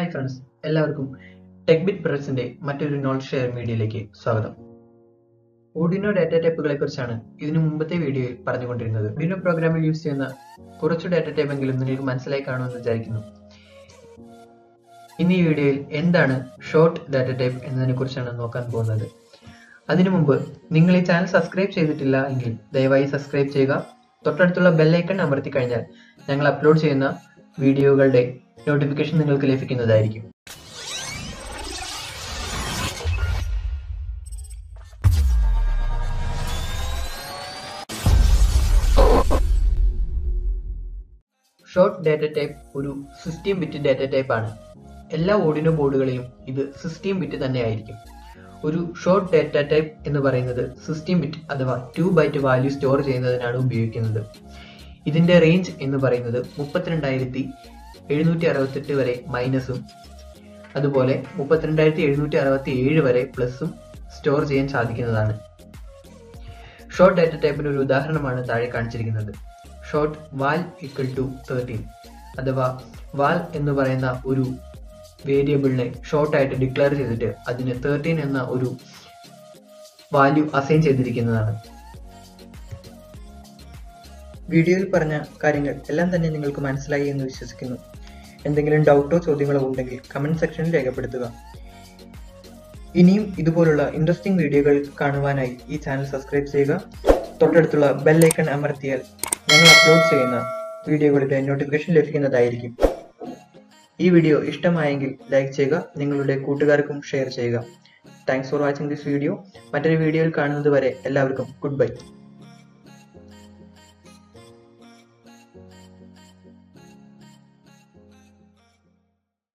hi friends എല്ലാവർക്കും tech bit പ്രസിന്റെ മറ്റൊരു നോളജ് ഷെയർ മീഡിയയിലേക്ക് സ്വാഗതം ഓർഡിനോ ഡാറ്റ ടൈപ്പുകളെ കുറിച്ചാണ് ഇതിനു മുമ്പത്തെ വീഡിയോയിൽ പറഞ്ഞുകൊണ്ടിരുന്നത് ഓർഡിനോ പ്രോഗ്രാമിൽ യൂസ് ചെയ്യുന്ന കുറച്ച് ഡാറ്റ ടൈപ്പ് എങ്കിലും നിങ്ങൾക്ക് മനസ്സിലായി കാണുമെന്ന് വിചാരിക്കുന്നു ഇന്ന് ഈ വീഡിയോയിൽ എന്താണ് ഷോർട്ട് ഡാറ്റ ടൈപ്പ് എന്നതിനെ കുറിച്ചാണ് നോക്കാൻ പോകുന്നത് അതിനു മുമ്പ് നിങ്ങൾ ഈ ചാനൽ സബ്സ്ക്രൈബ് ചെയ്തിട്ടില്ല എങ്കിൽ ദയവായി സബ്സ്ക്രൈബ് ചെയ്യുക തൊട്ടടുത്തുള്ള ബെല്ലൈക്കൺ അമർത്തി കഴിഞ്ഞാൽ ഞങ്ങൾ അപ്ലോഡ് ചെയ്യുന്ന വീഡിയോകളുടെ നോട്ടിഫിക്കേഷൻ നിങ്ങൾക്ക് ലഭിക്കുന്നതായിരിക്കും ഷോർട്ട് ഡാറ്റ ടൈപ്പ് ഒരു സിസ്റ്റം ബിറ്റ് ഡാറ്റ ടൈപ്പ് ആണ് എല്ലാ ഓഡിനോ ബോർഡുകളിലും ഇത് സിസ്റ്റം ബിറ്റ് തന്നെയായിരിക്കും ഒരു ഷോർട്ട് ഡാറ്റ ടൈപ്പ് എന്ന് പറയുന്നത് സിസ്റ്റം ബിറ്റ് അഥവാ ടു ബൈറ്റ് വാല്യൂ സ്റ്റോർ ചെയ്യുന്നതിനാണ് ഉപയോഗിക്കുന്നത് ഇതിന്റെ റേഞ്ച് എന്ന് പറയുന്നത് മുപ്പത്തിരണ്ടായിരത്തി എഴുന്നൂറ്റി അറുപത്തെട്ട് വരെ മൈനസും അതുപോലെ മുപ്പത്തിരണ്ടായിരത്തി എഴുന്നൂറ്റി അറുപത്തി ഏഴ് വരെ പ്ലസും സ്റ്റോർ ചെയ്യാൻ സാധിക്കുന്നതാണ് ഷോർട്ട് ഡാറ്റ ടൈപ്പിന് ഒരു ഉദാഹരണമാണ് താഴെ കാണിച്ചിരിക്കുന്നത് ഷോർട്ട് വാൽ ഈക്വൽ ടു തേർട്ടീൻ അഥവാ വാൽ എന്ന് പറയുന്ന ഒരു വേരിയബിളിനെ ഷോർട്ട് ആയിട്ട് ഡിക്ലെയർ ചെയ്തിട്ട് അതിന് തേർട്ടീൻ എന്ന ഒരു വാല്യൂ അസൈൻ ചെയ്തിരിക്കുന്നതാണ് വീഡിയോയിൽ പറഞ്ഞ കാര്യങ്ങൾ എല്ലാം തന്നെ നിങ്ങൾക്ക് മനസ്സിലായി എന്ന് വിശ്വസിക്കുന്നു എന്തെങ്കിലും ഡൗട്ടോ ചോദ്യങ്ങളോ ഉണ്ടെങ്കിൽ കമന്റ് സെക്ഷനിൽ രേഖപ്പെടുത്തുക ഇനിയും ഇതുപോലുള്ള ഇൻട്രസ്റ്റിംഗ് വീഡിയോകൾ കാണുവാനായി ഈ ചാനൽ സബ്സ്ക്രൈബ് ചെയ്യുക തൊട്ടടുത്തുള്ള ബെല്ലൈക്കൺ അമർത്തിയാൽ ഞങ്ങൾ അപ്ലോഡ് ചെയ്യുന്ന വീഡിയോകളുടെ നോട്ടിഫിക്കേഷൻ ലഭിക്കുന്നതായിരിക്കും ഈ വീഡിയോ ഇഷ്ടമായെങ്കിൽ ലൈക്ക് ചെയ്യുക നിങ്ങളുടെ കൂട്ടുകാർക്കും ഷെയർ ചെയ്യുക thanks for watching this video മറ്റൊരു വീഡിയോയിൽ കാണുന്നത് വരെ എല്ലാവർക്കും ഗുഡ് ബൈ